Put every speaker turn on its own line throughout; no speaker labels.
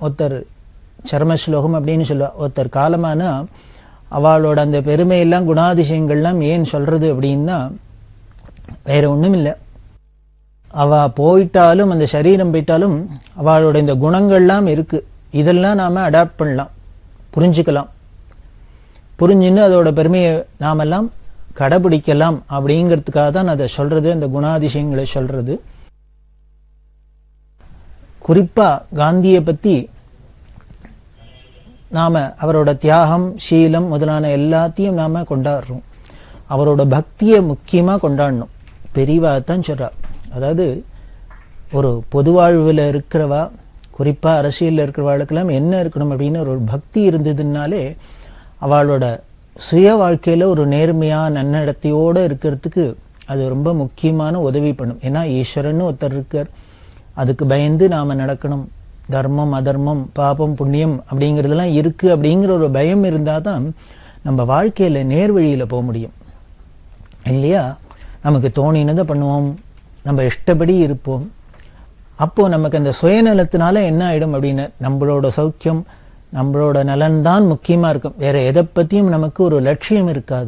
ஒருத்தர் சர்ம ஸ்லோகம் அப்படின்னு சொல்லுவா ஒருத்தர் காலமானா அவளோட அந்த பெருமையெல்லாம் குணாதிசயங்கள்லாம் ஏன் சொல்றது அப்படின்னா வேற ஒண்ணும் இல்லை அவ போயிட்டாலும் அந்த சரீரம் போயிட்டாலும் அவளோட இந்த குணங்கள்லாம் இருக்கு இதெல்லாம் நாம அடாப்ட் பண்ணலாம் புரிஞ்சுக்கலாம் புரிஞ்சுன்னு அதோட பெருமையை நாமெல்லாம் கடைபிடிக்கலாம் அப்படிங்கிறதுக்காக தான் அதை சொல்றது அந்த குணாதிசயங்களை சொல்றது குறிப்பா காந்தியை பத்தி நாம அவரோட தியாகம் சீலம் முதலான எல்லாத்தையும் நாம கொண்டாடுறோம் அவரோட பக்தியை முக்கியமா கொண்டாடணும் பெரியவா தான் சொல்றா அதாவது ஒரு பொது வாழ்வில் இருக்கிறவா குறிப்பா அரசியலில் இருக்கிறவாளுக்கெல்லாம் என்ன இருக்கணும் அப்படின்னு ஒரு பக்தி இருந்ததுனாலே அவளோட சுய வாழ்க்கையில ஒரு நேர்மையா நன்னடத்தையோட இருக்கிறதுக்கு அது ரொம்ப முக்கியமான உதவி பண்ணும் ஏன்னா ஈஸ்வரன் ஒருத்தர் இருக்கார் அதுக்கு பயந்து நாம நடக்கணும் தர்மம் அதர்மம் பாபம் புண்ணியம் அப்படிங்கிறதெல்லாம் இருக்கு அப்படிங்கிற ஒரு பயம் இருந்தால் தான் நம்ம வாழ்க்கையில நேர்வழியில போக முடியும் இல்லையா நமக்கு தோணினதை பண்ணுவோம் நம்ம இஷ்டப்படி இருப்போம் அப்போ நமக்கு அந்த சுயநலத்தினால என்ன ஆயிடும் அப்படின்னு நம்மளோட சௌக்கியம் நம்மளோட நலன் தான் முக்கியமா இருக்கும் வேற எதை பத்தியும் நமக்கு ஒரு லட்சியம் இருக்காது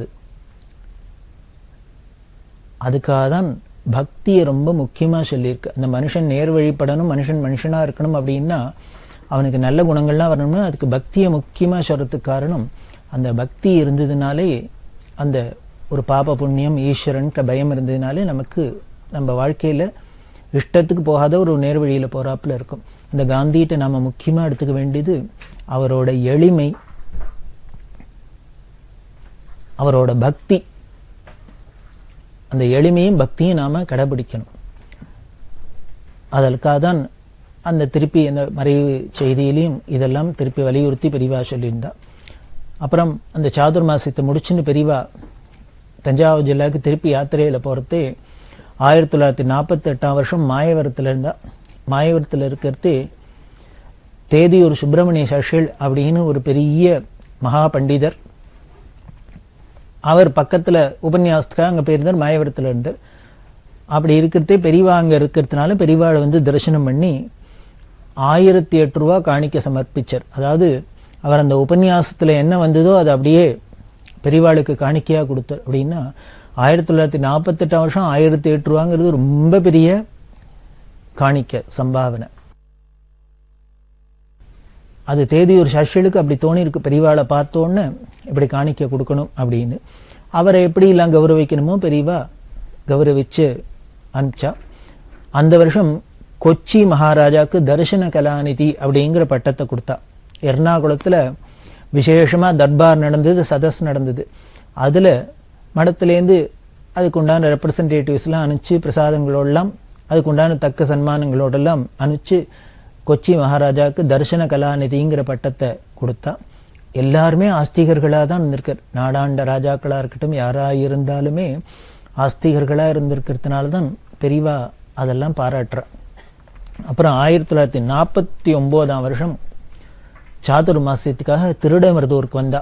அதுக்காக தான் பக்தியை ரொம்ப முக்கியமா சொல்லியிருக்கு அந்த மனுஷன் நேர் வழிபடணும் மனுஷன் மனுஷனா இருக்கணும் அப்படின்னா அவனுக்கு நல்ல குணங்கள்லாம் வரணும்னா அதுக்கு பக்தியை முக்கியமா சொல்றதுக்கு காரணம் அந்த பக்தி இருந்ததுனாலே அந்த ஒரு பாப புண்ணியம் ஈஸ்வரன்கிற பயம் இருந்ததுனாலே நமக்கு நம்ம வாழ்க்கையில இஷ்டத்துக்கு போகாத ஒரு நேர்வழியில போறாப்புல இருக்கும் அந்த காந்திகிட்ட நாம முக்கியமா எடுத்துக்க வேண்டியது அவரோட எளிமை அவரோட பக்தி அந்த எளிமையும் பக்தியும் நாம கடைபிடிக்கணும் அதற்காக தான் அந்த திருப்பி அந்த மறைவு செய்தியிலையும் இதெல்லாம் திருப்பி வலியுறுத்தி பெரியவா சொல்லியிருந்தா அப்புறம் அந்த சாதுர் மாசத்தை முடிச்சுன்னு பெரியவா தஞ்சாவூர் ஜில்லாவுக்கு திருப்பி யாத்திரையில போறதே ஆயிரத்தி தொள்ளாயிரத்தி நாற்பத்தி எட்டாம் வருஷம் மாயவரத்துல இருந்தா மாயவரத்துல இருக்கிறது தேதியூர் சுப்பிரமணிய சஷில் அப்படின்னு ஒரு பெரிய மகா பண்டிதர் அவர் பக்கத்துல உபன்யாசத்துக்காக அங்க போயிருந்தார் மாயவரத்துல இருந்தார் அப்படி இருக்கிறதே பெரியவா அங்க இருக்கிறதுனால பெரியவாளை வந்து தரிசனம் பண்ணி ஆயிரத்தி எட்டு ரூபா காணிக்க சமர்ப்பிச்சார் அதாவது அவர் அந்த உபன்யாசத்துல என்ன வந்ததோ அது அப்படியே பெரியவாளுக்கு காணிக்கையா கொடுத்தார் அப்படின்னா ஆயிரத்தி தொள்ளாயிரத்தி நாற்பத்தெட்டாம் வருஷம் ஆயிரத்தி எட்டு ரூபாங்கிறது ரொம்ப பெரிய காணிக்க சம்பாவனை அது தேதியூர் சஷ்யலுக்கு அப்படி தோணி இருக்கு பெரியவாளை பார்த்தோன்னு இப்படி காணிக்க கொடுக்கணும் அப்படின்னு அவரை எப்படி எல்லாம் கௌரவிக்கணுமோ பெரியவா கௌரவிச்சு அனுப்பிச்சா அந்த வருஷம் கொச்சி மகாராஜாக்கு தரிசன கலாநிதி அப்படிங்கிற பட்டத்தை கொடுத்தா எர்ணாகுளத்துல விசேஷமா தர்பார் நடந்தது சதஸ் நடந்தது அதுல மடத்திலேருந்து அதுக்கு உண்டான ரெப்ரசன்டேட்டிவ்ஸ்லாம் அனுப்பிச்சு பிரசாதங்களோடலாம் அதுக்கு உண்டான தக்க சன்மானங்களோடெல்லாம் அனுப்பிச்சு கொச்சி மகாராஜாவுக்கு தரிசன கலாநிதிங்கிற பட்டத்தை கொடுத்தா எல்லாருமே ஆஸ்திகர்களாக தான் இருந்திருக்கார் நாடாண்ட ராஜாக்களா இருக்கட்டும் யாரா இருந்தாலுமே ஆஸ்திகர்களா இருந்திருக்கிறதுனால தான் பெரியவா அதெல்லாம் பாராட்டுறா அப்புறம் ஆயிரத்தி தொள்ளாயிரத்தி நாற்பத்தி ஒன்பதாம் வருஷம் சாதுர் மாசத்துக்காக திருடமருதூருக்கு வந்தா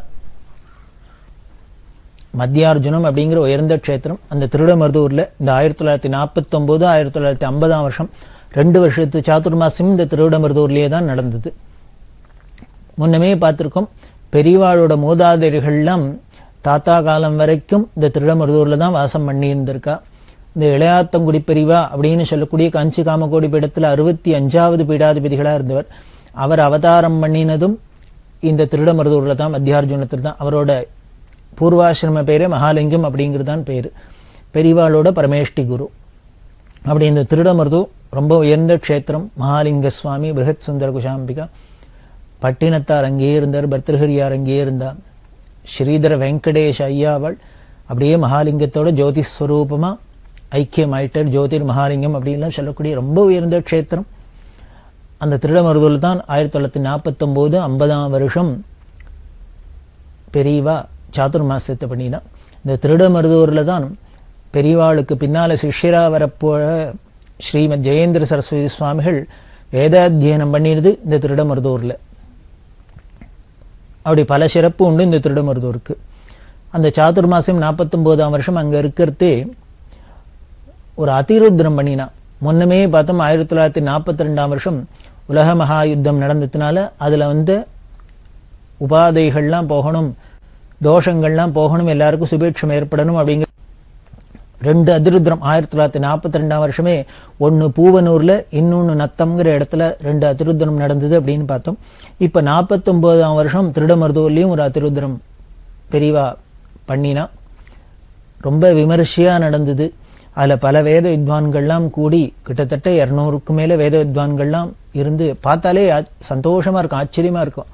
மத்தியார்ஜுனம் அப்படிங்கிற உயர்ந்த க்ஷேத்திரம் அந்த திருடமருதூர்ல இந்த ஆயிரத்தி தொள்ளாயிரத்தி நாற்பத்தி ஒன்பது ஆயிரத்தி தொள்ளாயிரத்தி ஐம்பதாம் வருஷம் ரெண்டு வருஷத்து சாதுர்மாசம் இந்த திருவிடமருதூர்லயே தான் நடந்தது முன்னமே பார்த்திருக்கோம் பெரியவாளோட மூதாதையர்கள்லாம் தாத்தா காலம் வரைக்கும் இந்த திருடமருதூர்ல தான் வாசம் பண்ணி இருந்திருக்கா இந்த இளையாத்தங்குடி பெரிவா அப்படின்னு சொல்லக்கூடிய காஞ்சி காமகோடி பீடத்துல அறுபத்தி அஞ்சாவது பீடாதிபதிகளா இருந்தவர் அவர் அவதாரம் பண்ணினதும் இந்த திருடமருதூர்ல தான் மத்தியார்ஜுனத்தில் தான் அவரோட பூர்வாசிரம பேரே மகாலிங்கம் அப்படிங்கிறது தான் பேரு பெரியவாளோட பரமேஷ்டி குரு அப்படி இந்த திருடமருது ரொம்ப உயர்ந்த க்ஷேத்திரம் மகாலிங்க சுவாமி பிருகத் சுந்தர குஷாம்பிகா பட்டினத்தார் அங்கேயே இருந்தார் பர்தகிரியார் அங்கேயே இருந்தார் ஸ்ரீதர வெங்கடேஷ் ஐயாவள் அப்படியே மகாலிங்கத்தோட ஜோதிஸ்வரூபமா ஐக்கியமாயிட்டார் ஜோதிர் மகாலிங்கம் அப்படின்லாம் சொல்லக்கூடிய ரொம்ப உயர்ந்த க்ஷேத்திரம் அந்த திருடமருதூரில் தான் ஆயிரத்தி தொள்ளாயிரத்தி நாற்பத்தொம்போது ஐம்பதாம் வருஷம் பெரியவா சாதுர்மாசத்தை பண்ணினா இந்த திருடமருதூரில் தான் பெரியவாளுக்கு பின்னால சிஷ்யரா வரப்போற ஸ்ரீமத் ஜெயேந்திர சரஸ்வதி சுவாமிகள் வேதாத்தியனம் பண்ணிடுது இந்த திருடமருதூர்ல அப்படி பல சிறப்பு உண்டு இந்த திருடமருதூருக்கு அந்த சாதுர்மாசம் நாற்பத்தொம்போதாம் வருஷம் அங்க இருக்கிறதே ஒரு அதிருத்ரம் பண்ணினா முன்னமே பார்த்தோம் ஆயிரத்தி தொள்ளாயிரத்தி நாற்பத்தி ரெண்டாம் வருஷம் உலக மகா யுத்தம் நடந்ததுனால அதுல வந்து உபாதைகள்லாம் போகணும் தோஷங்கள்லாம் போகணும் எல்லாருக்கும் சுபேட்சம் ஏற்படணும் அப்படிங்கிற ரெண்டு அதிருத்ரம் ஆயிரத்தி தொள்ளாயிரத்தி நாற்பத்தி ரெண்டாம் வருஷமே ஒன்னு பூவனூர்ல இன்னொன்னு நத்தம்ங்கிற இடத்துல ரெண்டு அதிருத்ரம் நடந்தது அப்படின்னு பார்த்தோம் இப்ப நாற்பத்தொன்பதாம் வருஷம் திருடமருதூர்லயும் ஒரு அதிருத்ரம் பெரிவா பண்ணினா ரொம்ப விமரிசையா நடந்தது அதுல பல வேத வித்வான்கள்லாம் கூடி கிட்டத்தட்ட இருநூறுக்கு மேல வேத வித்வான்கள்லாம் இருந்து பார்த்தாலே ஆ- சந்தோஷமா இருக்கும் ஆச்சரியமா இருக்கும்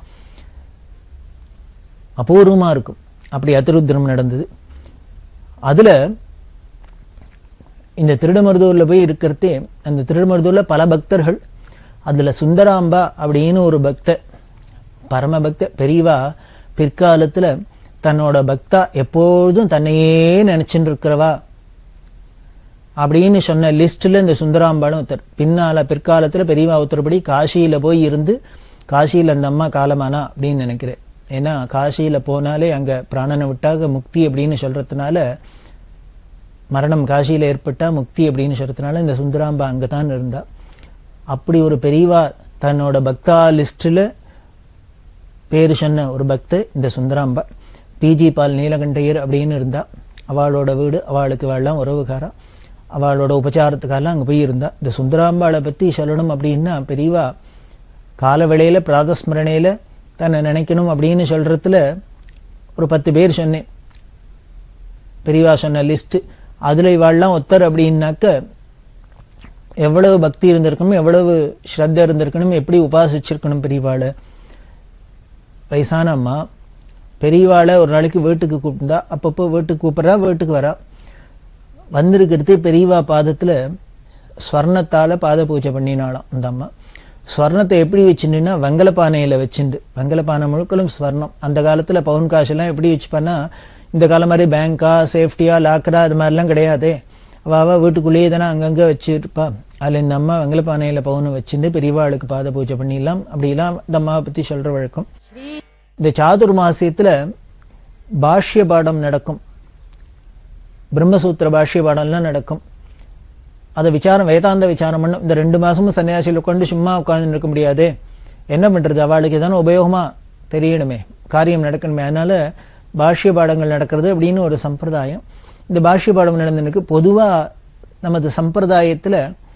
அபூர்வமா இருக்கும் அப்படி அதிருத்ரம் நடந்தது அதுல இந்த திருடமருதூர்ல போய் இருக்கிறதே அந்த திருடமருதூர்ல பல பக்தர்கள் அதுல சுந்தராம்பா அப்படின்னு ஒரு பக்த பரம பக்த பெரியவா பிற்காலத்துல தன்னோட பக்தா எப்பொழுதும் தன்னையே நினைச்சுட்டு இருக்கிறவா அப்படின்னு சொன்ன லிஸ்ட்ல இந்த சுந்தராம்பாளும் ஒருத்தர் பின்னால பிற்காலத்துல பெரியவா ஒருத்தர்படி காசியில போய் இருந்து காசியில அந்த அம்மா காலமானா அப்படின்னு நினைக்கிறேன் ஏன்னா காசியில போனாலே அங்க பிராணனை விட்டாக முக்தி அப்படின்னு சொல்றதுனால மரணம் காசியில ஏற்பட்டா முக்தி அப்படின்னு சொல்றதுனால இந்த சுந்தராம்பா அங்கதான் இருந்தா அப்படி ஒரு பெரியவா தன்னோட பக்தா லிஸ்ட்ல பேரு சொன்ன ஒரு பக்த இந்த சுந்தராம்பா பிஜி பால் நீலகண்டையர் அப்படின்னு இருந்தா அவளோட வீடு அவளுக்கு வாழலாம் உறவுகாரா அவளோட உபச்சாரத்துக்காக அங்க போய் இருந்தா இந்த சுந்தராம்பாளை பத்தி சொல்லணும் அப்படின்னா பெரியவா கால வேளையில பிராதஸ்மரணையில தன்னை நினைக்கணும் அப்படின்னு சொல்றதுல ஒரு பத்து பேர் சொன்னேன் பெரியவா சொன்ன லிஸ்ட் அதுல இவாள்லாம் ஒத்தர் அப்படின்னாக்க எவ்வளவு பக்தி இருந்திருக்கணும் எவ்வளவு ஸ்ரத்த இருந்திருக்கணும் எப்படி உபாசிச்சிருக்கணும் பெரியவாளை வயசான அம்மா பெரியவாளை ஒரு நாளைக்கு வீட்டுக்கு கூப்பிட்டா அப்பப்போ வீட்டுக்கு கூப்பிட்றா வீட்டுக்கு வரா வந்திருக்கிறது பெரியவா பாதத்துல ஸ்வர்ணத்தால பாத பூஜை பண்ணினாலாம் அந்த அம்மா ஸ்வர்ணத்தை எப்படி வச்சுட்டுன்னா வெங்கல பானையில வச்சுண்டு வெங்கல பானை முழுக்கலும் ஸ்வர்ணம் அந்த காலத்துல பவுன் காசெல்லாம் எப்படி வச்சுப்பான்னா இந்த காலம் மாதிரி பேங்கா சேஃப்டியா லாக்கரா அது மாதிரிலாம் கிடையாதே அவ அவ வீட்டுக்குள்ளேயே தானே அங்கங்க வச்சிருப்பா அதுல இந்த அம்மா வெங்கல பானையில பவுனை வச்சுட்டு பெரியவாளுக்கு பாத பூஜை பண்ணிடலாம் அப்படிலாம் இந்த அம்மாவை பத்தி சொல்ற வழக்கம் இந்த சாதுர் மாசியத்துல பாஷ்ய பாடம் நடக்கும் பிரம்மசூத்திர பாஷ்ய பாடம்லாம் நடக்கும் அதை விசாரம் வேதாந்த விசாரம் பண்ணும் இந்த ரெண்டு மாசமும் சன்னியாசியில் உட்காந்து சும்மா உட்கார்ந்து இருக்க முடியாதே என்ன பண்றது அவளுக்கு ஏதான உபயோகமா தெரியணுமே காரியம் நடக்கணுமே அதனால பாஷ்ய பாடங்கள் நடக்கிறது அப்படின்னு ஒரு சம்பிரதாயம் இந்த பாஷ்ய பாடம் நடந்ததுக்கு பொதுவா நமது சம்பிரதாயத்துல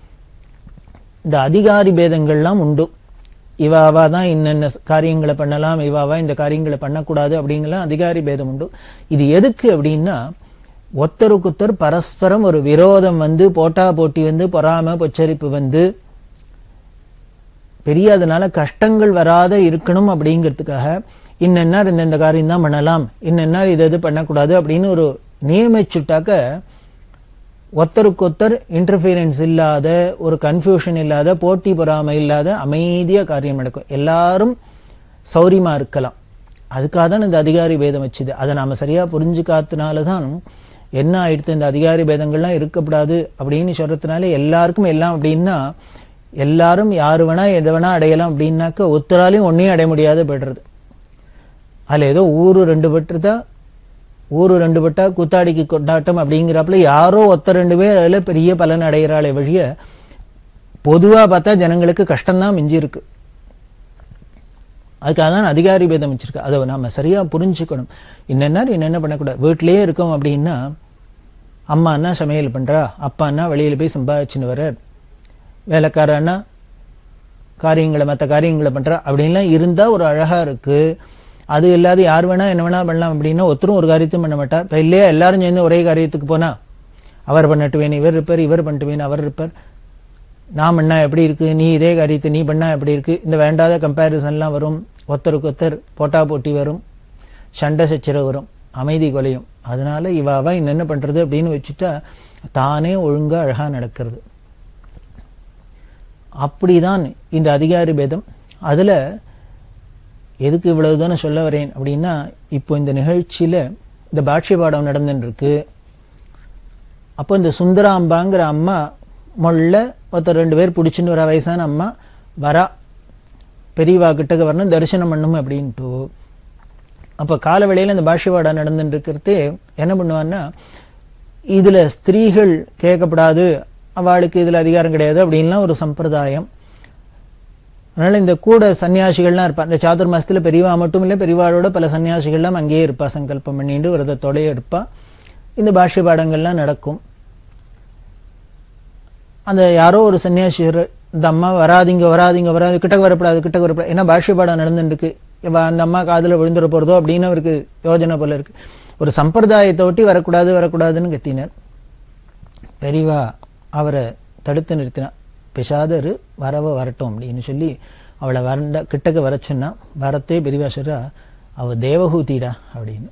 இந்த அதிகாரி பேதங்கள்லாம் உண்டு இவாவா தான் இன்னென்ன காரியங்களை பண்ணலாம் இவாவா இந்த காரியங்களை பண்ணக்கூடாது அப்படிங்கலாம் அதிகாரி பேதம் உண்டு இது எதுக்கு அப்படின்னா ஒத்தருக்குத்தர் பரஸ்பரம் ஒரு விரோதம் வந்து போட்டா போட்டி வந்து பொறாம பொச்சரிப்பு வந்து பெரிய அதனால கஷ்டங்கள் வராத இருக்கணும் அப்படிங்கிறதுக்காக இன்னென்னார் இந்தந்த காரியம் தான் பண்ணலாம் இன்னென்னார் இது இது பண்ணக்கூடாது அப்படின்னு ஒரு நியமிச்சுட்டாக்க ஒத்தருக்கொத்தர் இன்டர்ஃபியரன்ஸ் இல்லாத ஒரு கன்ஃபியூஷன் இல்லாத போட்டி பொறாமை இல்லாத அமைதியா காரியம் நடக்கும் எல்லாரும் சௌரியமா இருக்கலாம் அதுக்காக தான் இந்த அதிகாரி பேதம் வச்சுது அதை நாம சரியா புரிஞ்சுக்காதனால தான் என்ன ஆயிடுத்து இந்த அதிகாரி பேதங்கள்லாம் இருக்கக்கூடாது அப்படின்னு சொல்றதுனால எல்லாருக்கும் எல்லாம் அப்படின்னா எல்லாரும் யாரு வேணா எதை வேணா அடையலாம் அப்படின்னாக்க ஒத்தராலையும் ஒன்னையும் அடைய முடியாத போய்டுறது அதுல ஏதோ ஊரு ரெண்டு பட்டுதா ஊரு ரெண்டு பட்டா கூத்தாடிக்கு கொண்டாட்டம் அப்படிங்கிறப்பல யாரோ ஒத்த ரெண்டு பேர் அதுல பெரிய பலன் அடைகிறாளே வழிய பொதுவா பார்த்தா ஜனங்களுக்கு கஷ்டம்தான் மிஞ்சி இருக்கு அதுக்காக தான் அதிகாரி பேதம் வச்சிருக்கு அதை நாம சரியா புரிஞ்சுக்கணும் என்னென்ன என்னென்ன பண்ணக்கூடாது வீட்டிலேயே இருக்கோம் அப்படின்னா அம்மா அண்ணா சமையல் பண்றா அப்பா அண்ணா வெளியில போய் சம்பாதிச்சுன்னு வர வேலைக்கார அண்ணா காரியங்களை மற்ற காரியங்களை பண்றா அப்படின்லாம் இருந்தா ஒரு அழகா இருக்கு அது இல்லாத யார் வேணா என்ன வேணா பண்ணலாம் அப்படின்னா ஒருத்தரும் ஒரு காரியத்தையும் பண்ண மாட்டா இப்ப இல்லையா எல்லாரும் சேர்ந்து ஒரே காரியத்துக்கு போனா அவர் பண்ணட்டுவேன் இவர் இருப்பார் இவர் பண்ணட்டுவேன் அவர் இருப்பார் நான் பண்ணா எப்படி இருக்கு நீ இதே காரியத்தை நீ பண்ணா எப்படி இருக்கு இந்த வேண்டாத கம்பேரிசன்லாம் வரும் ஒருத்தருக்கு ஒருத்தர் போட்டா போட்டி வரும் சண்டை சச்சரவு வரும் அமைதி கொலையும் அதனால இவாவா என்ன பண்றது அப்படின்னு வச்சுட்டா தானே ஒழுங்கா அழகா நடக்கிறது அப்படிதான் இந்த அதிகாரி பேதம் அதுல எதுக்கு இவ்வளவு தானே சொல்ல வரேன் அப்படின்னா இப்போ இந்த நிகழ்ச்சியில இந்த பாட்சிய பாடம் நடந்துட்டு இருக்கு அப்போ இந்த சுந்தராம்பாங்கிற அம்மா மொள்ள ஒருத்தர் ரெண்டு பேர் பிடிச்சின்னு வர வயசான அம்மா வரா பெரியவா கிட்டக்க வரணும் தரிசனம் பண்ணும் அப்படின்ட்டு அப்ப கால வேளையில இந்த பாஷ்யவாடா நடந்துட்டு இருக்கிறது என்ன பண்ணுவான்னா இதுல ஸ்திரீகள் கேட்கப்படாது அவளுக்கு இதுல அதிகாரம் கிடையாது அப்படின்லாம் ஒரு சம்பிரதாயம் அதனால இந்த கூட சன்னியாசிகள்லாம் இருப்பா இந்த சாதுர் மாசத்துல பெரியவா மட்டும் இல்லை பெரியவாளோட பல சன்னியாசிகள்லாம் அங்கேயே இருப்பா சங்கல்பம் பண்ணிட்டு விரதத்தோடயே இருப்பா இந்த பாஷ்ய பாடங்கள்லாம் நடக்கும் அந்த யாரோ ஒரு சன்னியாசியர் இந்த அம்மா வராதிங்க வராதிங்க வராது கிட்ட வரப்படாது கிட்ட வரப்படாது ஏன்னா பாஷ்ய பாடம் நடந்துருக்கு இவ அந்த அம்மா காதுல விழுந்துட போறதோ அப்படின்னு அவருக்கு யோஜனை போல இருக்கு ஒரு சம்பிரதாயத்தை ஒட்டி வரக்கூடாது வரக்கூடாதுன்னு கத்தினார் பெரியவா அவரை தடுத்து நிறுத்தினார் பிசாதரு வரவ வரட்டும் அப்படின்னு சொல்லி அவளை வரண்ட கிட்டக்க வர சொன்னா வரத்தே பெரியவா சொல்றா அவ தேவஹூதிடா அப்படின்னு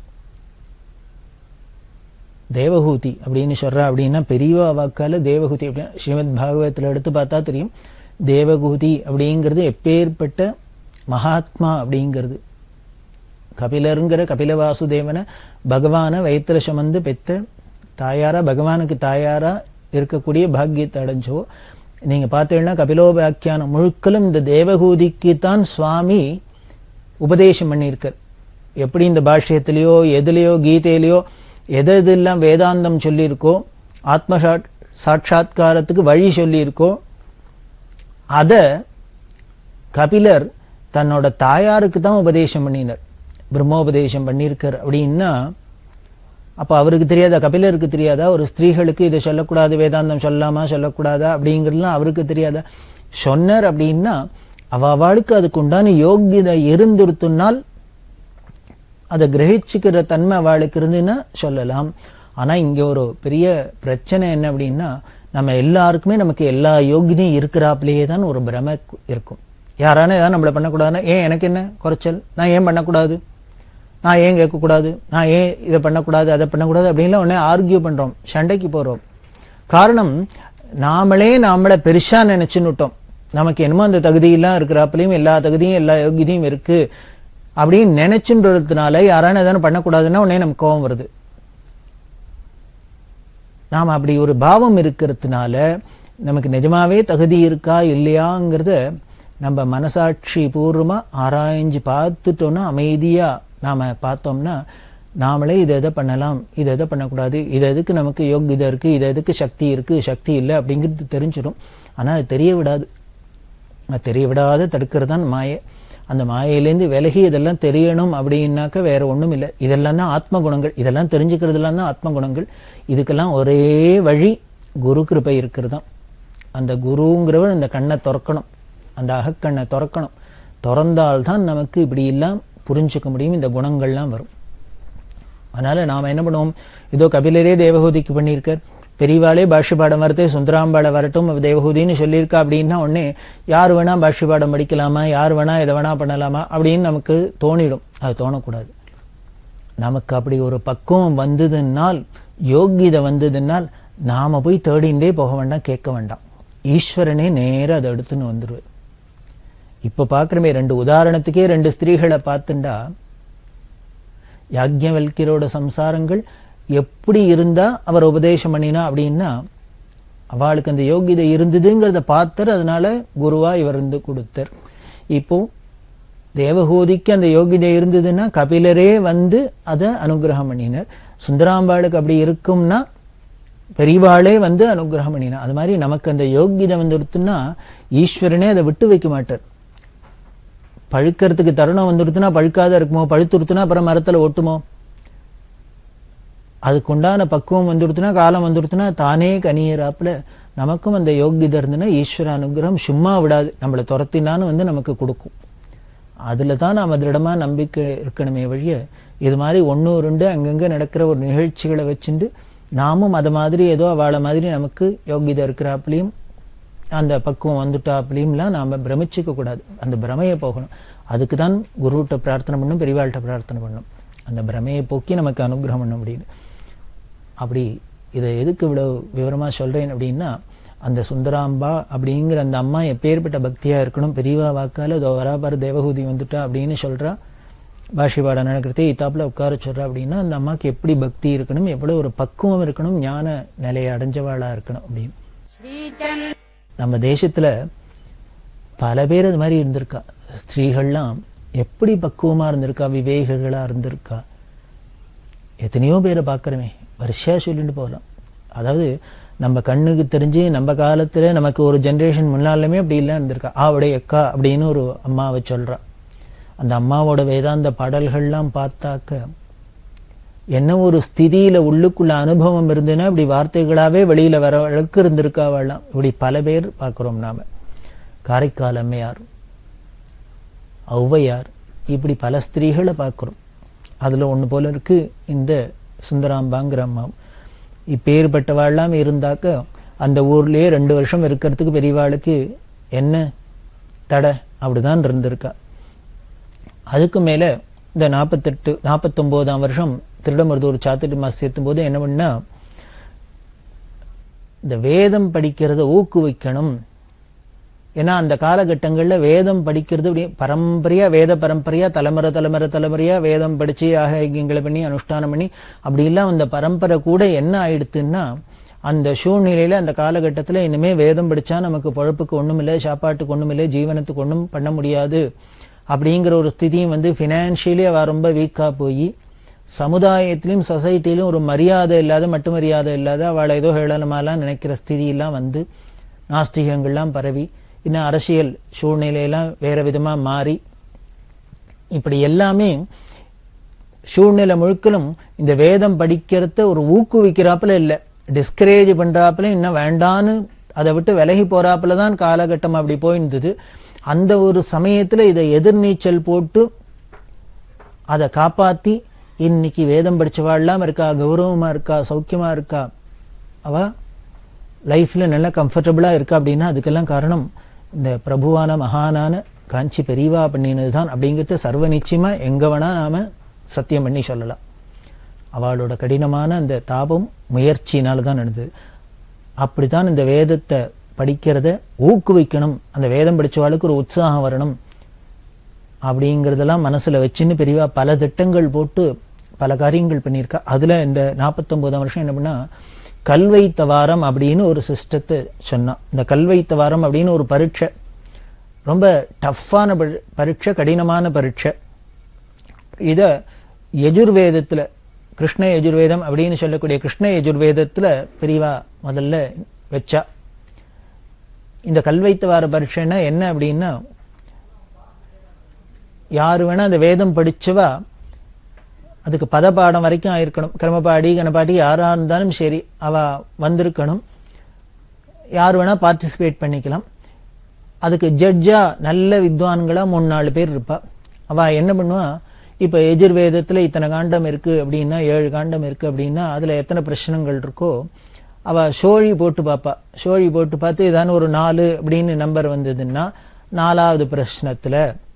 தேவஹூதி அப்படின்னு சொல்றா அப்படின்னா பெரியவா வாக்கால தேவஹூதி அப்படின்னா ஸ்ரீமத் பாகவதத்துல எடுத்து பார்த்தா தெரியும் தேவகூதி அப்படிங்கிறது எப்பேற்பட்ட மகாத்மா அப்படிங்கிறது கபிலருங்கிற கபில வாசுதேவனை பகவான வயிற்றுல சுமந்து பெத்த தாயாரா பகவானுக்கு தாயாரா இருக்கக்கூடிய பாக்கியத்தை அடைஞ்சோ நீங்க பார்த்தீங்கன்னா கபிலோபாக்கியானம் முழுக்கலும் இந்த தேவகூதிக்கு தான் சுவாமி உபதேசம் பண்ணியிருக்கார் எப்படி இந்த பாஷ்யத்திலேயோ எதுலேயோ கீதையிலையோ எது எதெல்லாம் வேதாந்தம் சொல்லியிருக்கோ ஆத்ம சாட்- சாட்சாத்காரத்துக்கு வழி சொல்லியிருக்கோ அத கபிலர் தன்னோட தாயாருக்கு தான் உபதேசம் பண்ணினார் பிரம்மோபதேசம் பண்ணியிருக்கார் அப்படின்னா அப்ப அவருக்கு தெரியாதா கபிலருக்கு தெரியாதா ஒரு ஸ்திரீகளுக்கு இதை சொல்லக்கூடாது வேதாந்தம் சொல்லலாமா சொல்லக்கூடாதா அப்படிங்கிறதுலாம் அவருக்கு தெரியாதா சொன்னார் அப்படின்னா அவ அவளுக்கு அதுக்கு உண்டான யோகியதை இருந்துருத்துனால் அதை கிரகிச்சுக்கிற தன்மை அவளுக்கு இருந்துன்னா சொல்லலாம் ஆனா இங்க ஒரு பெரிய பிரச்சனை என்ன அப்படின்னா நம்ம எல்லாருக்குமே நமக்கு எல்லா யோகியதையும் இருக்கிறாப்லேயே தான் ஒரு பிரமை இருக்கும் யாரான ஏதாவது நம்மளை பண்ணக்கூடாதுன்னா ஏன் எனக்கு என்ன குறைச்சல் நான் ஏன் பண்ணக்கூடாது நான் ஏன் கேட்கக்கூடாது நான் ஏன் இதை பண்ணக்கூடாது அதை பண்ணக்கூடாது அப்படின்லாம் உடனே ஆர்கியூ பண்றோம் சண்டைக்கு போறோம் காரணம் நாமளே நாமளை பெருசா நினைச்சுன்னுட்டோம் நமக்கு என்னமோ அந்த தகுதியெல்லாம் இருக்கிறாப்புலையும் எல்லா தகுதியும் எல்லா யோகியதையும் இருக்கு அப்படின்னு நினைச்சுன்றதுனால யாரான எதாவது பண்ணக்கூடாதுன்னா உடனே நமக்கு கோபம் வருது நாம் அப்படி ஒரு பாவம் இருக்கிறதுனால நமக்கு நிஜமாவே தகுதி இருக்கா இல்லையாங்கிறத நம்ம மனசாட்சி பூர்வமா ஆராய்ஞ்சு பார்த்துட்டோம்னா அமைதியா நாம பார்த்தோம்னா நாமளே இதை எதை பண்ணலாம் இதை எதை பண்ணக்கூடாது இது எதுக்கு நமக்கு யோகிதை இருக்கு இது எதுக்கு சக்தி இருக்கு சக்தி இல்லை அப்படிங்கிறது தெரிஞ்சிடும் ஆனா அது தெரிய விடாது அது தெரிய விடாத தடுக்கிறது தான் மாயை அந்த மாயையிலேருந்து விலகி இதெல்லாம் தெரியணும் அப்படின்னாக்க வேற ஒண்ணும் இல்லை இதெல்லாம் தான் ஆத்ம குணங்கள் இதெல்லாம் தெரிஞ்சுக்கிறதுலாம் தான் ஆத்ம குணங்கள் இதுக்கெல்லாம் ஒரே வழி குரு கிருபை இருக்கிறது தான் அந்த குருங்கிறவர் இந்த கண்ணை திறக்கணும் அந்த அகக்கண்ணை திறக்கணும் திறந்தால்தான் நமக்கு இப்படி எல்லாம் புரிஞ்சுக்க முடியும் இந்த குணங்கள்லாம் வரும் அதனால நாம என்ன பண்ணுவோம் இதோ கபிலரே தேவகூதிக்கு பண்ணியிருக்கார் பெரியவாளே பாஷ்யபாடம் வரத்தே சுந்தராம்பாள வரட்டும் அவ தேவகூதின்னு சொல்லியிருக்கா அப்படின்னா உடனே யார் வேணா பாஷ்யபாடம் படிக்கலாமா யார் வேணா எதை வேணா பண்ணலாமா அப்படின்னு நமக்கு தோணிடும் அது தோணக்கூடாது நமக்கு அப்படி ஒரு பக்குவம் வந்ததுன்னால் யோகிதை வந்ததுன்னால் நாம போய் தேடிண்டே போக வேண்டாம் கேட்க வேண்டாம் ஈஸ்வரனே நேரா அதை எடுத்துன்னு வந்துருவார் இப்ப பாக்குறமே ரெண்டு உதாரணத்துக்கே ரெண்டு ஸ்திரீகளை பார்த்துண்டா யாக்ஞவல்கியரோட சம்சாரங்கள் எப்படி இருந்தா அவர் உபதேசம் பண்ணினா அப்படின்னா அவளுக்கு அந்த யோகிதை இருந்ததுங்கிறத பார்த்தார் அதனால குருவா இவர் இருந்து கொடுத்தார் இப்போ தேவகூதிக்கு அந்த யோகிதை இருந்ததுன்னா கபிலரே வந்து அதை அனுகிரகம் பண்ணினார் சுந்தராம்பாளுக்கு அப்படி இருக்கும்னா பெரியவாளே வந்து அனுகிரகம் பண்ணினா அது மாதிரி நமக்கு அந்த யோகிதை வந்துடுத்துன்னா ஈஸ்வரனே அதை விட்டு வைக்க மாட்டார் பழுக்கிறதுக்கு தருணம் வந்துடுத்துனா பழுக்காத இருக்குமோ பழுத்துடுத்துனா அப்புறம் மரத்துல ஒட்டுமோ அதுக்குண்டான பக்குவம் வந்துடுத்துனா காலம் வந்துடுத்துனா தானே கனியறாப்புல நமக்கும் அந்த யோகிதை இருந்துன்னா ஈஸ்வர அனுகிரகம் சும்மா விடாது நம்மளை துரத்தினான்னு வந்து நமக்கு கொடுக்கும் அதுல தான் நாம திருடமா நம்பிக்கை இருக்கணுமே வழிய இது மாதிரி ஒன்று ரெண்டு அங்கங்க நடக்கிற ஒரு நிகழ்ச்சிகளை வச்சுட்டு நாமும் அது மாதிரி ஏதோ அவளை மாதிரி நமக்கு யோகிதை இருக்கிறாப்புலையும் அந்த பக்குவம் வந்துட்டாப்புலையும்லாம் நாம பிரமிச்சுக்க கூடாது அந்த பிரமையை போகணும் அதுக்கு தான் குருகிட்ட பிரார்த்தனை பண்ணும் பெரியவாள்கிட்ட பிரார்த்தனை பண்ணும் அந்த பிரமையை போக்கி நமக்கு அனுகிரகம் பண்ண முடியுது அப்படி இதை எதுக்கு இவ்வளவு விவரமா சொல்றேன் அப்படின்னா அந்த சுந்தராம்பா அப்படிங்கிற அந்த அம்மா எப்பேற்பட்ட பக்தியா இருக்கணும் பெரியவா வாக்கால இதோ வராபார தேவகூதி வந்துட்டா அப்படின்னு சொல்றா பாஷிபாட நடக்கிறதே இத்தாப்புல உட்கார சொல்றா அப்படின்னா அந்த அம்மாக்கு எப்படி பக்தி இருக்கணும் எவ்வளவு ஒரு பக்குவம் இருக்கணும் ஞான நிலையை அடைஞ்சவாளா இருக்கணும் அப்படின்னு நம்ம தேசத்துல பல பேர் அது மாதிரி இருந்திருக்கா ஸ்திரீகள்லாம் எப்படி பக்குவமா இருந்திருக்கா விவேகிகளா இருந்திருக்கா எத்தனையோ பேரை பார்க்கறமே வருஷா சொல்லிட்டு போகலாம் அதாவது நம்ம கண்ணுக்கு தெரிஞ்சு நம்ம காலத்துல நமக்கு ஒரு ஜெனரேஷன் முன்னாலுமே அப்படி இல்லை இருந்திருக்கா ஆவுடைய அக்கா அப்படின்னு ஒரு அம்மாவை சொல்றா அந்த அம்மாவோட வேதாந்த பாடல்கள்லாம் பார்த்தாக்க என்ன ஒரு ஸ்திதியில உள்ளுக்குள்ள அனுபவம் இருந்துன்னா இப்படி வார்த்தைகளாவே வெளியில வர அளவுக்கு இருந்திருக்காவெல்லாம் இப்படி பல பேர் பார்க்கிறோம் நாம காரைக்கால் அம்மையார் ஔவையார் இப்படி பல ஸ்திரீகளை பார்க்கிறோம் அதுல ஒண்ணு போல இருக்கு இந்த சுந்தராம்பாங்கிற அம்மா இப்பேற்பட்டவாள்லாம் இருந்தாக்க அந்த ஊர்லயே ரெண்டு வருஷம் இருக்கிறதுக்கு பெரியவாளுக்கு என்ன தடை அப்படிதான் இருந்திருக்கா அதுக்கு மேல இந்த நாற்பத்தெட்டு நாற்பத்தொன்பதாம் வருஷம் திருடமருதூர் சாத்திரி மாசம் சேர்த்தும் போது என்ன பண்ணா இந்த வேதம் படிக்கிறத ஊக்குவிக்கணும் ஏன்னா அந்த காலகட்டங்கள்ல வேதம் படிக்கிறது அப்படி பரம்பரையா வேத பரம்பரையா தலைமுறை தலைமுறை தலைமுறையா வேதம் படிச்சு ஆகங்களை பண்ணி அனுஷ்டானம் பண்ணி அப்படி எல்லாம் அந்த பரம்பரை கூட என்ன ஆயிடுத்துன்னா அந்த சூழ்நிலையில அந்த காலகட்டத்துல இனிமே வேதம் படிச்சா நமக்கு பொழப்புக்கு ஒண்ணும் இல்லை சாப்பாட்டுக்கு ஒண்ணும் இல்லை ஜீவனத்துக்கு ஒண்ணும் பண்ண முடியாது அப்படிங்கிற ஒரு ஸ்திதியும் வந்து ஃபினான்ஷியலி அவ ரொம்ப வீக்கா போய் சமுதாயத்திலும் சொசைட்டிலும் ஒரு மரியாதை இல்லாத மட்டும் மரியாதை இல்லாத அவளை ஏதோ ஹேளனமாலாம் நினைக்கிற ஸ்திதியெல்லாம் வந்து நாஸ்திகங்கள்லாம் பரவி இன்னும் அரசியல் சூழ்நிலையெல்லாம் வேற விதமா மாறி இப்படி எல்லாமே சூழ்நிலை முழுக்கலும் இந்த வேதம் படிக்கிறத ஒரு ஊக்குவிக்கிறாப்புல இல்லை டிஸ்கரேஜ் பண்றாப்புல இன்னும் வேண்டான்னு அதை விட்டு விலகி போறாப்புல தான் காலகட்டம் அப்படி போயிருந்தது அந்த ஒரு சமயத்துல இதை எதிர்நீச்சல் போட்டு அதை காப்பாத்தி இன்னைக்கு வேதம் படிச்சவாள்லாம் இருக்கா கௌரவமா இருக்கா சௌக்கியமா இருக்கா அவ லைஃப்ல நல்லா கம்ஃபர்டபுளா இருக்கா அப்படின்னா அதுக்கெல்லாம் காரணம் இந்த பிரபுவான மகானான காஞ்சி பெரியவா பண்ணினது தான் அப்படிங்கிறது சர்வ நிச்சயமா எங்க வேணா நாம சத்தியம் பண்ணி சொல்லலாம் அவளோட கடினமான அந்த தாபம் முயற்சியினால தான் நடந்தது அப்படித்தான் இந்த வேதத்தை படிக்கிறத ஊக்குவிக்கணும் அந்த வேதம் படிச்சவாளுக்கு ஒரு உற்சாகம் வரணும் அப்படிங்கிறதெல்லாம் மனசுல வச்சுன்னு பெரியவா பல திட்டங்கள் போட்டு பல காரியங்கள் பண்ணியிருக்கா அதுல இந்த நாற்பத்தொன்பதாம் வருஷம் என்ன பண்ணா கல்வைத்த வாரம் அப்படின்னு ஒரு சிஸ்டத்தை சொன்னான் இந்த கல்வைத்த வாரம் அப்படின்னு ஒரு பரீட்சை ரொம்ப டஃப்பான பரீட்சை கடினமான பரீட்சை இத யஜுர்வேதத்துல கிருஷ்ண யஜுர்வேதம் அப்படின்னு சொல்லக்கூடிய கிருஷ்ண யஜுர்வேதத்துல பெரியவா முதல்ல வச்சா இந்த கல்வைத்த வார பரீட்சைன்னா என்ன அப்படின்னா யாரு வேணா அந்த வேதம் படிச்சவா அதுக்கு பதப்பாடம் வரைக்கும் ஆயிருக்கணும் கிரமப்பாடி கனப்பாடி யாரா இருந்தாலும் சரி அவ வந்திருக்கணும் யார் வேணா பார்ட்டிசிபேட் பண்ணிக்கலாம் அதுக்கு ஜட்ஜா நல்ல வித்வான்களா மூணு நாலு பேர் இருப்பா அவ என்ன பண்ணுவா இப்ப எஜுர்வேதத்துல இத்தனை காண்டம் இருக்கு அப்படின்னா ஏழு காண்டம் இருக்கு அப்படின்னா அதுல எத்தனை பிரச்சனைகள் இருக்கோ அவ சோழி போட்டு பார்ப்பா சோழி போட்டு பார்த்து ஏதான ஒரு நாலு அப்படின்னு நம்பர் வந்ததுன்னா நாலாவது பிரச்சனத்துல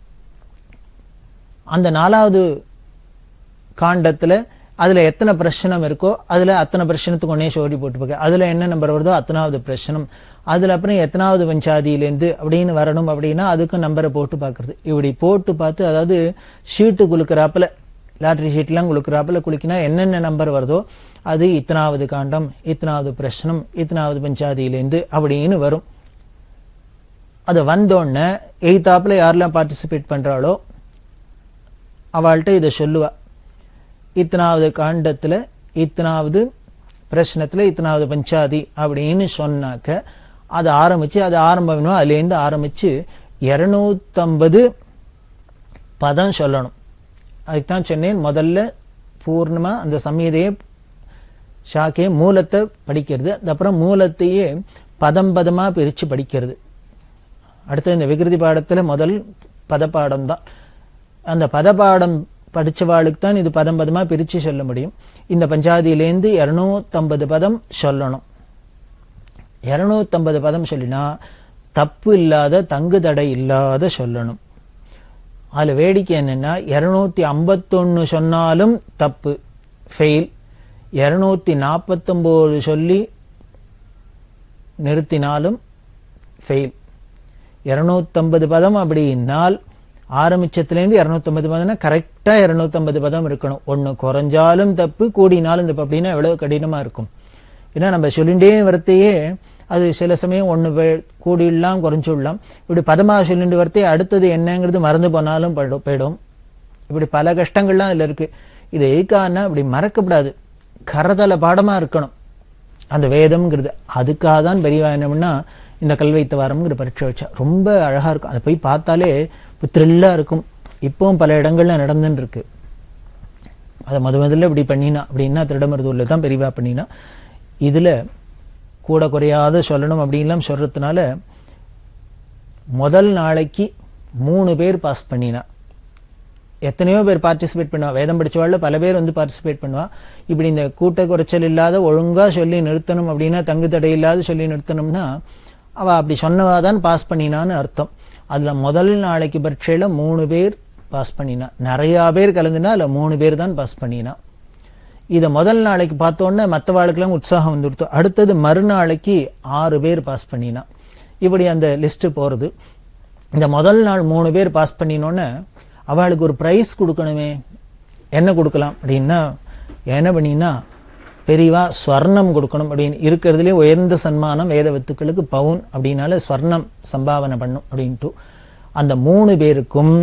அந்த நாலாவது காண்டத்துல அதுல எத்தனை பிரச்சனம் இருக்கோ அதுல அத்தனை பிரச்சனத்துக்கு ஒன்னே சோடி போட்டு பார்க்க அதுல என்ன நம்பர் வருதோ அத்தனாவது பிரச்சனம் அதுல அப்புறம் எத்தனாவது பஞ்சாதியிலேருந்து அப்படின்னு வரணும் அப்படின்னா அதுக்கும் நம்பரை போட்டு பார்க்கறது இப்படி போட்டு பார்த்து அதாவது ஷீட்டு குலுக்கிறாப்புல லாட்ரி ஷீட்லாம் குலுக்கிறாப்புல குலுக்கினா என்னென்ன நம்பர் வருதோ அது இத்தனாவது காண்டம் இத்தனாவது பிரச்சனம் இத்தனாவது பஞ்சாதியிலேருந்து அப்படின்னு வரும் அது வந்தோடனே எய்தாப்புல யாரெல்லாம் பார்ட்டிசிபேட் பண்றாளோ அவள்கிட்ட இதை சொல்லுவா இத்தனாவது காண்டத்துல இத்தனாவது பிரச்சனத்துல இத்தனாவது பஞ்சாதி அப்படின்னு சொன்னாக்க அது ஆரம்பிச்சு அது ஆரம்பம் அதுலேருந்து ஆரம்பிச்சு இருநூத்தம்பது பதம் சொல்லணும் அதுதான் சொன்னேன் முதல்ல பூர்ணமா அந்த சமீதையை ஷாக்கே மூலத்தை படிக்கிறது அதுக்கப்புறம் மூலத்தையே பதம் பதமா பிரிச்சு படிக்கிறது அடுத்து இந்த விகிருதி பாடத்துல முதல் பதப்பாடம் தான் அந்த பதப்பாடம் படிச்சவாளுக்கு தான் இது பதம் பதமா பிரிச்சு சொல்ல முடியும் இந்த பஞ்சாதியிலேருந்து இருநூத்தம்பது பதம் சொல்லணும் இருநூத்தம்பது பதம் சொல்லினா தப்பு இல்லாத தங்கு தடை இல்லாத சொல்லணும் அதுல வேடிக்கை என்னன்னா இருநூத்தி ஐம்பத்தொன்னு சொன்னாலும் தப்பு ஃபெயில் இருநூத்தி நாற்பத்தொன்பது சொல்லி நிறுத்தினாலும் ஃபெயில் இருநூத்தம்பது பதம் அப்படின்னால் ஆரம்பிச்சதுலேருந்து இரநூத்தம்பது பதம்னா கரெக்டா இரநூத்தம்பது பதம் இருக்கணும் ஒன்னு குறைஞ்சாலும் தப்பு கூடினாலும் தப்பு அப்படின்னா எவ்வளவு கடினமா இருக்கும் ஏன்னா நம்ம சொல்லிண்டே வரத்தையே அது சில சமயம் ஒன்று கூடிடலாம் குறைஞ்சுடலாம் இப்படி பதமா சொல்லிட்டு வரத்தே அடுத்தது என்னங்கிறது மறந்து போனாலும் போயிடும் இப்படி பல கஷ்டங்கள்லாம் இதுல இருக்கு இது எதுக்கான்னா இப்படி மறக்கப்படாது கரதல பாடமா இருக்கணும் அந்த வேதம்ங்கிறது அதுக்காக தான் பெரியவா என்னம்னா இந்த கல்வைத்த வாரம்ங்கிற பரீட்சை வச்சா ரொம்ப அழகா இருக்கும் அதை போய் பார்த்தாலே த்ரில்லா இருக்கும் இப்பவும் பல இடங்கள்ல நடந்துன்னு இருக்கு அதை முத முதல்ல இப்படி பண்ணினா அப்படின்னா திருடமருதூர்ல தான் பெரியவா பண்ணினா இதுல கூட குறையாத சொல்லணும் அப்படின்லாம் சொல்றதுனால முதல் நாளைக்கு மூணு பேர் பாஸ் பண்ணினா எத்தனையோ பேர் பார்ட்டிசிபேட் பண்ணுவா வேதம் படிச்சவாள்ல பல பேர் வந்து பார்ட்டிசிபேட் பண்ணுவா இப்படி இந்த கூட்ட குறைச்சல் இல்லாத ஒழுங்கா சொல்லி நிறுத்தணும் அப்படின்னா தங்கு தடை இல்லாத சொல்லி நிறுத்தணும்னா அவ அப்படி சொன்னவா தான் பாஸ் பண்ணினான்னு அர்த்தம் அதுல முதல் நாளைக்கு பரீட்சையில மூணு பேர் பாஸ் பண்ணினா நிறைய பேர் கலந்துனா அதுல மூணு பேர் தான் பாஸ் பண்ணினா இத முதல் நாளைக்கு பார்த்தோன்னே மற்றவாளுக்கெல்லாம் உற்சாகம் வந்துடுத்து அடுத்தது மறுநாளைக்கு ஆறு பேர் பாஸ் பண்ணினா இப்படி அந்த லிஸ்ட் போறது இந்த முதல் நாள் மூணு பேர் பாஸ் பண்ணினோன்னே அவளுக்கு ஒரு பிரைஸ் கொடுக்கணுமே என்ன கொடுக்கலாம் அப்படின்னா என்ன பண்ணினா பெரியவா ஸ்வர்ணம் கொடுக்கணும் அப்படின்னு இருக்கிறதுலே உயர்ந்த சன்மானம் வேத வித்துக்களுக்கு பவுன் அப்படின்னால ஸ்வர்ணம் சம்பாவனை பண்ணும் அப்படின்ட்டு அந்த மூணு பேருக்கும்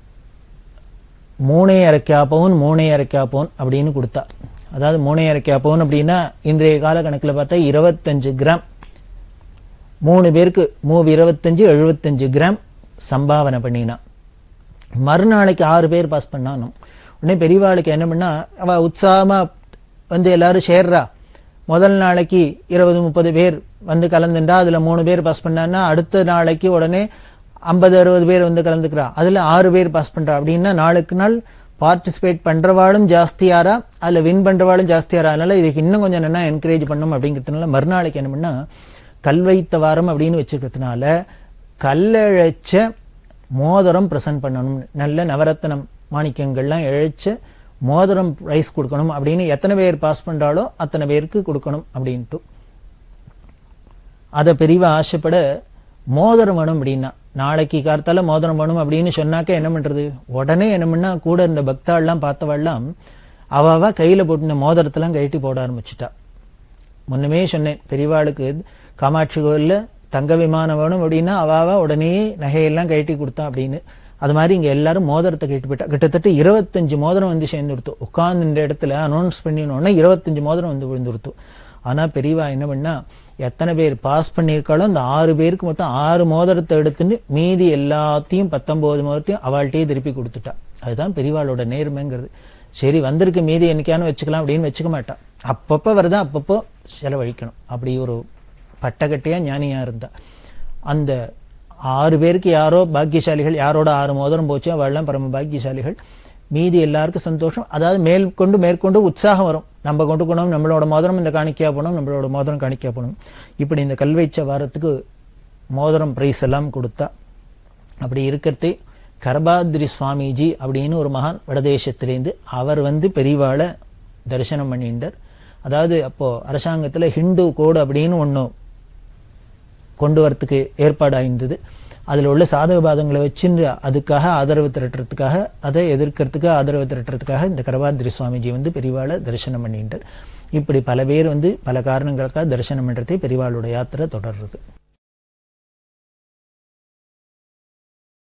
மூணே அரைக்கா பவுன் மூணே அரைக்கா பவுன் அப்படின்னு கொடுத்தா அதாவது மூணே அரைக்கா பவுன் அப்படின்னா இன்றைய கால கணக்குல பார்த்தா இருபத்தஞ்சு கிராம் மூணு பேருக்கு மூவி இருபத்தஞ்சு எழுபத்தஞ்சு கிராம் சம்பாவனை பண்ணினா மறுநாளைக்கு ஆறு பேர் பாஸ் பண்ணானும் உடனே பெரியவாளுக்கு என்ன பண்ணா அவ உற்சாகமா வந்து எல்லாரும் சேர்றா முதல் நாளைக்கு இருபது முப்பது பேர் வந்து கலந்துண்டா அதுல மூணு பேர் பாஸ் பண்ணான்னா அடுத்த நாளைக்கு உடனே ஐம்பது அறுபது பேர் வந்து கலந்துக்கிறா அதுல ஆறு பேர் பாஸ் பண்றா அப்படின்னா நாளுக்கு நாள் பார்ட்டிசிபேட் பண்றவாளும் ஜாஸ்தியாரா அதுல வின் பண்றவாளும் ஜாஸ்தியாரா அதனால இதுக்கு இன்னும் கொஞ்சம் என்ன என்கரேஜ் பண்ணும் அப்படிங்கிறதுனால மறுநாளைக்கு என்ன பண்ணா கல்வைத்த வாரம் அப்படின்னு வச்சுக்கிறதுனால கல்லழைச்ச மோதிரம் பிரசன்ட் பண்ணணும் நல்ல நவரத்னம் மாணிக்கங்கள்லாம் இழைச்ச மோதிரம் பிரைஸ் கொடுக்கணும் அப்படின்னு எத்தனை பேர் பாஸ் பண்றாலோ அத்தனை பேருக்கு கொடுக்கணும் அப்படின்ட்டு அதை பெரியவா ஆசைப்பட மோதிரம் வேணும் அப்படின்னா நாளைக்கு கார்த்தால மோதிரம் வேணும் அப்படின்னு சொன்னாக்க என்ன பண்றது உடனே என்ன பண்ணா கூட இருந்த பக்தாள்லாம் பார்த்தவாள்லாம் அவ அவ கையில போட்டுன மோதிரத்தெல்லாம் கழட்டி போட ஆரம்பிச்சுட்டா முன்னமே சொன்னேன் பெரியவாளுக்கு காமாட்சி கோயில்ல தங்க விமானம் வேணும் அப்படின்னா அவாவா உடனே நகையெல்லாம் கழட்டி கொடுத்தா அப்படின்னு அது மாதிரி இங்க எல்லாரும் மோதிரத்தை கட்டி போயிட்டா கிட்டத்தட்ட இருபத்தஞ்சு மோதிரம் வந்து சேர்ந்து கொடுத்து உட்கார்ந்து இந்த இடத்துல அனௌன்ஸ் பண்ணினோடனே இருபத்தஞ்சு மோதிரம் வந்து விழுந்து கொடுத்து ஆனா பெரியவா என்ன பண்ணா எத்தனை பேர் பாஸ் பண்ணியிருக்காளோ அந்த ஆறு பேருக்கு மட்டும் ஆறு மோதிரத்தை எடுத்துட்டு மீதி எல்லாத்தையும் பத்தொன்பது மோதிரத்தையும் அவள்கிட்டயே திருப்பி கொடுத்துட்டா அதுதான் பெரியவாளோட நேர்மைங்கிறது சரி வந்திருக்கு மீதி என்னைக்கானு வச்சுக்கலாம் அப்படின்னு வச்சுக்க மாட்டா அப்பப்போ வருதா அப்பப்போ செலவழிக்கணும் அப்படி ஒரு பட்டகட்டையா ஞானியா இருந்தா அந்த ஆறு பேருக்கு யாரோ பாக்கியசாலிகள் யாரோட ஆறு மோதிரம் போச்சு அவள்லாம் பரம பாக்கியசாலிகள் மீதி எல்லாருக்கும் சந்தோஷம் அதாவது மேற்கொண்டு மேற்கொண்டு உற்சாகம் வரும் நம்ம கொண்டு போனோம் நம்மளோட மோதிரம் இந்த காணிக்கையா போனோம் நம்மளோட மோதிரம் காணிக்கையா போனோம் இப்படி இந்த கல்வைச்ச வாரத்துக்கு மோதிரம் பிரைஸ் எல்லாம் கொடுத்தா அப்படி இருக்கிறதே கரபாத்ரி சுவாமிஜி அப்படின்னு ஒரு மகான் வடதேசத்திலேருந்து அவர் வந்து பெரியவாளை தரிசனம் பண்ணிட்டார் அதாவது அப்போ அரசாங்கத்துல ஹிந்து கோடு அப்படின்னு ஒண்ணு கொண்டு வரத்துக்கு ஏற்பாடாயிருந்தது அதுல உள்ள சாதக பாதங்களை வச்சுட்டு அதுக்காக ஆதரவு திரட்டுறதுக்காக அதை எதிர்க்கிறதுக்கு ஆதரவு திரட்டுறதுக்காக இந்த கரபாத்ரி சுவாமிஜி வந்து பெரியவாளை தரிசனம் பண்ணிட்டார் இப்படி பல பேர் வந்து பல காரணங்களுக்காக தரிசனம் பண்றதே பெரியவாளோட யாத்திரை தொடர்றது